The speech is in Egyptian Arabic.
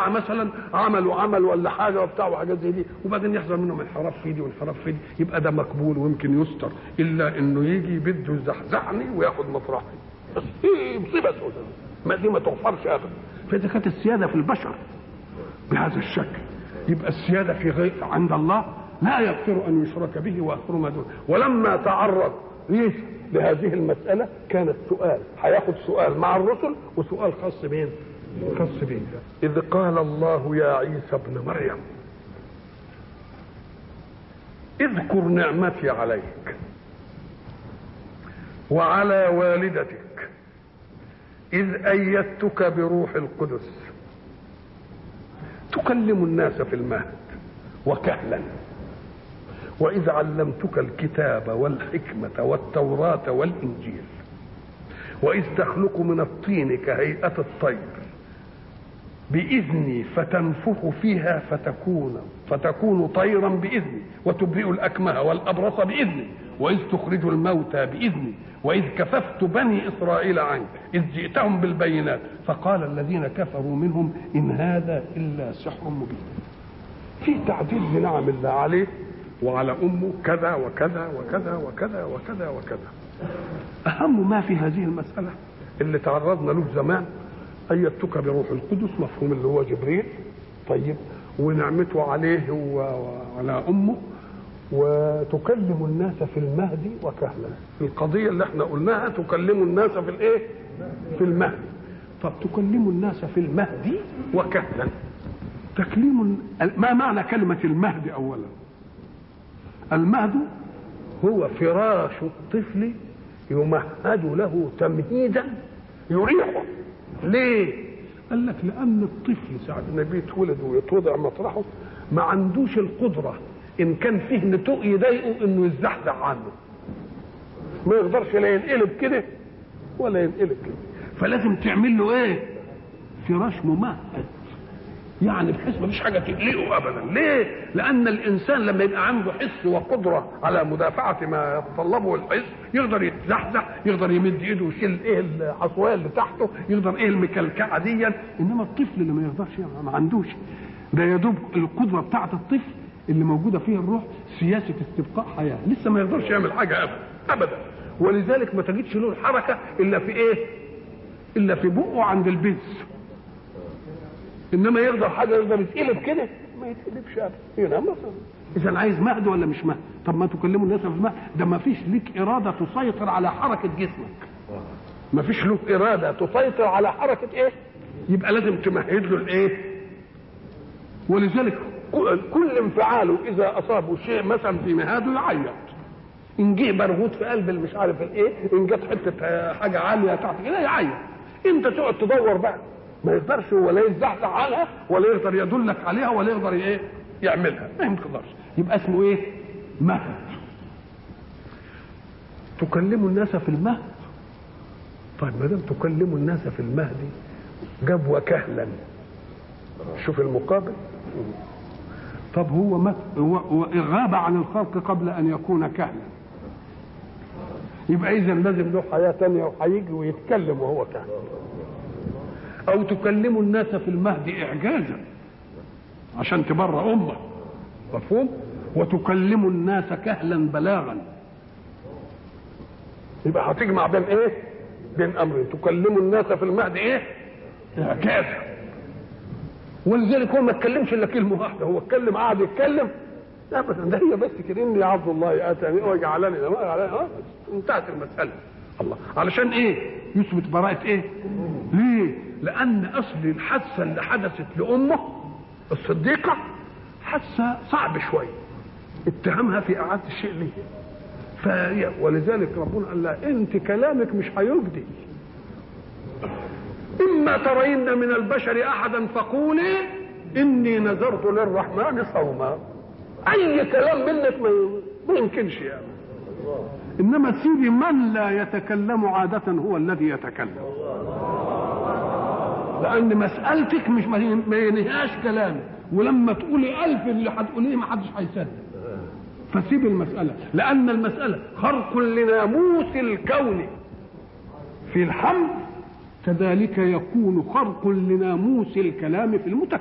جماعه مثلا عملوا عمل ولا حاجه وبتاع وحاجات زي دي وبعدين يحصل منهم انحراف في دي وانحراف في دي يبقى ده مقبول ويمكن يستر الا انه يجي بده يزحزحني وياخد مطرحي بس ايه مصيبه سوداء ما دي ما تغفرش ابدا فاذا كانت السياده في البشر بهذا الشكل يبقى السياده في غير عند الله لا يغفر ان يشرك به ويغفر ما دونه ولما تعرض ليش لهذه المسألة كانت سؤال هياخد سؤال مع الرسل وسؤال خاص بين خاص بين إذ قال الله يا عيسى ابن مريم اذكر نعمتي عليك وعلى والدتك إذ أيدتك بروح القدس تكلم الناس في المهد وكهلا وإذ علمتك الكتاب والحكمة والتوراة والإنجيل وإذ تخلق من الطين كهيئة الطير بإذني فتنفخ فيها فتكون فتكون طيرا بإذني وتبرئ الأكمه والأبرص بإذني وإذ تخرج الموتى بإذني وإذ كففت بني إسرائيل عنك إذ جئتهم بالبينات فقال الذين كفروا منهم إن هذا إلا سحر مبين في تعديل بنعم الله عليه وعلى امه كذا وكذا وكذا وكذا وكذا وكذا اهم ما في هذه المساله اللي تعرضنا له زمان ايدتك بروح القدس مفهوم اللي هو جبريل طيب ونعمته عليه وعلى امه وتكلم الناس في المهد وكهلا القضيه اللي احنا قلناها تكلم الناس في الايه في المهد طب تكلم الناس في المهد وكهلا تكليم ما معنى كلمه المهد اولا المهد هو فراش الطفل يمهد له تمهيدا يريحه ليه قال لك لان الطفل ساعه ما بيتولد ويتوضع مطرحه ما عندوش القدره ان كان فيه نتوء يضايقه انه يزحزح عنه ما يقدرش لا ينقلب كده ولا ينقلب كده فلازم تعمل له ايه فراش ممهد يعني بحيث ما فيش حاجه تقلقه ابدا ليه لان الانسان لما يبقى عنده حس وقدره على مدافعه ما يتطلبه الحس يقدر يتزحزح يقدر يمد ايده ويشيل ايه الحصويه اللي تحته يقدر ايه المكلكعه دي انما الطفل اللي ما يقدرش ما عندوش ده يا دوب القدره بتاعه الطفل اللي موجوده فيه الروح سياسه استبقاء حياه لسه ما يقدرش يعمل حاجه ابدا ابدا ولذلك ما تجدش له الحركه الا في ايه الا في بقه عند البز انما يقدر حاجه يقدر يتقلب كده ما يتقلبش ابدا هنا مثلا اذا عايز مهد ولا مش مهد طب ما تكلموا الناس في المهد ده ما فيش ليك اراده تسيطر على حركه جسمك ما فيش له اراده تسيطر على حركه ايه يبقى لازم تمهد له الايه ولذلك كل انفعاله اذا اصابه شيء مثلا في مهاده يعيط ان جه برغوت في قلب مش عارف الايه ان جت حته حاجه عاليه تحت كده يعيط انت تقعد تدور بقى ما يقدرش ولا يزحزح عنها ولا يقدر يدلك عليها ولا يقدر ايه يعملها ما يقدرش يبقى اسمه ايه مهد تكلم الناس في المهد طيب ما دام تكلم الناس في المهد جاب وكهلا شوف المقابل طب هو مت هو غاب عن الخلق قبل ان يكون كهلا يبقى اذا لازم له حياه ثانيه وهيجي ويتكلم وهو كهل او تكلم الناس في المهد اعجازا عشان تبرى امه مفهوم وتكلم الناس كهلا بلاغا يبقى هتجمع بين ايه بين امرين تكلم الناس في المهد ايه اعجازا ولذلك هو ما اتكلمش الا كلمه واحده هو اتكلم قعد يتكلم ابدا ده هي بس كده اني عبد الله اتاني وجعلني اه انتهت المساله الله علشان ايه يثبت براءه ايه ليه لان اصل الحادثه اللي حدثت لامه الصديقه حادثه صعب شويه اتهمها في اعاده الشيء ليه فهي ولذلك ربنا قال لها انت كلامك مش هيجدي اما ترين من البشر احدا فقولي اني نذرت للرحمن صوما اي كلام منك ما يمكنش يعني انما سيدي من لا يتكلم عادة هو الذي يتكلم لان مسألتك مش ما ينهاش كلامك ولما تقولي ألف اللي هتقوليه ما حدش هيصدق فسيب المسألة لأن المسألة خرق لناموس الكون في الحمد كذلك يكون خرق لناموس الكلام في المتكلم